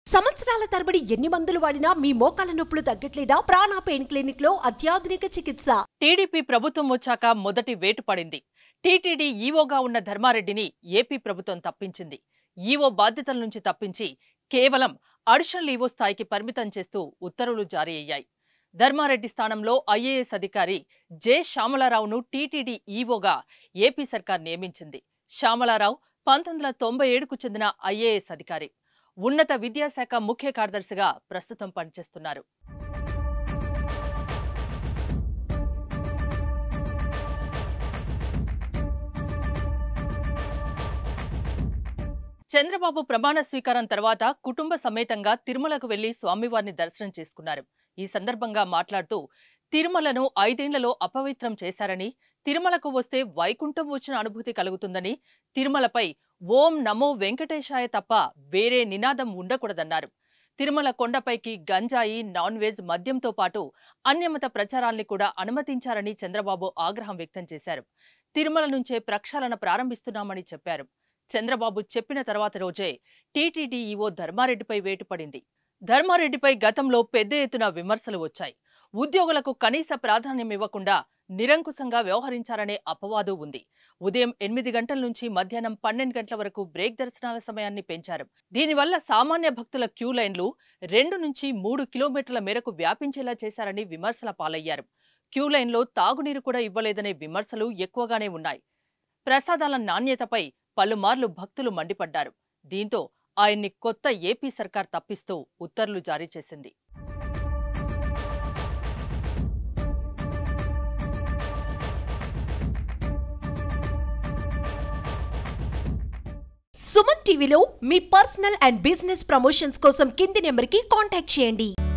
సంవత్సరాల తరబడి ఎన్ని మందులు వాడినా మీ మోకాల నొప్పులు తగ్గట్లేదా ప్రాణ పెయిన్ క్లినిక్ లో అత్యాధునిక చికిత్స టీడీపీ ప్రభుత్వం వచ్చాక మొదటి వేటు పడింది టీటీడీ ఈవోగా ఉన్న ధర్మారెడ్డిని ఏపీ ప్రభుత్వం తప్పించింది ఈవో బాధ్యతల నుంచి తప్పించి కేవలం అడిషనల్ ఈవో స్థాయికి పరిమితం చేస్తూ ఉత్తర్వులు జారీ అయ్యాయి ధర్మారెడ్డి స్థానంలో ఐఏఎస్ అధికారి జె శ్యామలారావును టీటీడీ ఈవోగా ఏపీ సర్కార్ నియమించింది శ్యామలారావు పంతొమ్మిది వందల తొంభై ఏడుకు చెందిన ఐఏఎస్ అధికారి ఉన్నత విద్యాశాఖ ముఖ్య కార్యదర్శిగా ప్రస్తుతం పనిచేస్తున్నారు చంద్రబాబు ప్రమాణ స్వీకారం తర్వాత కుటుంబ సమేతంగా తిరుమలకు వెళ్లి స్వామివారిని దర్శనం చేసుకున్నారు ఈ సందర్భంగా మాట్లాడుతూ తిరుమలను ఐదేళ్లలో అపవిత్రం చేశారని తిరుమలకు వస్తే వైకుంఠం వచ్చిన అనుభూతి కలుగుతుందని తిరుమలపై ఓం నమో వెంకటేశాయ తప్ప వేరే నినాదం ఉండకూడదన్నారు తిరుమల కొండపైకి గంజాయి నాన్ వెజ్ మద్యంతో పాటు అన్యమత ప్రచారాల్ని కూడా అనుమతించారని చంద్రబాబు ఆగ్రహం వ్యక్తం చేశారు తిరుమల నుంచే ప్రక్షాళన ప్రారంభిస్తున్నామని చెప్పారు చంద్రబాబు చెప్పిన తర్వాత రోజే టీటీడీ ఈవో ధర్మారెడ్డిపై వేటుపడింది ధర్మారెడ్డిపై గతంలో పెద్ద ఎత్తున విమర్శలు వచ్చాయి ఉద్యోగులకు కనీస ప్రాధాన్యం ఇవ్వకుండా నిరంకుశంగా వ్యవహరించారనే అపవాదు ఉంది ఉదయం ఎనిమిది గంటల నుంచి మధ్యాహ్నం పన్నెండు గంటల వరకు బ్రేక్ దర్శనాల సమయాన్ని పెంచారు దీనివల్ల సామాన్య భక్తుల క్యూ లైన్లు రెండు నుంచి మూడు కిలోమీటర్ల మేరకు వ్యాపించేలా చేశారని విమర్శల పాలయ్యారు క్యూ లైన్లో తాగునీరు కూడా ఇవ్వలేదనే విమర్శలు ఎక్కువగానే ఉన్నాయి ప్రసాదాల నాణ్యతపై పలుమార్లు భక్తులు మండిపడ్డారు దీంతో ఆయన్ని కొత్త ఏపీ సర్కార్ తప్పిస్తూ ఉత్తర్వులు జారీ చేసింది సుమన్ టీవీలో మీ పర్సనల్ అండ్ బిజినెస్ ప్రమోషన్స్ కోసం కింది నెంబర్ కి కాంటాక్ట్ చేయండి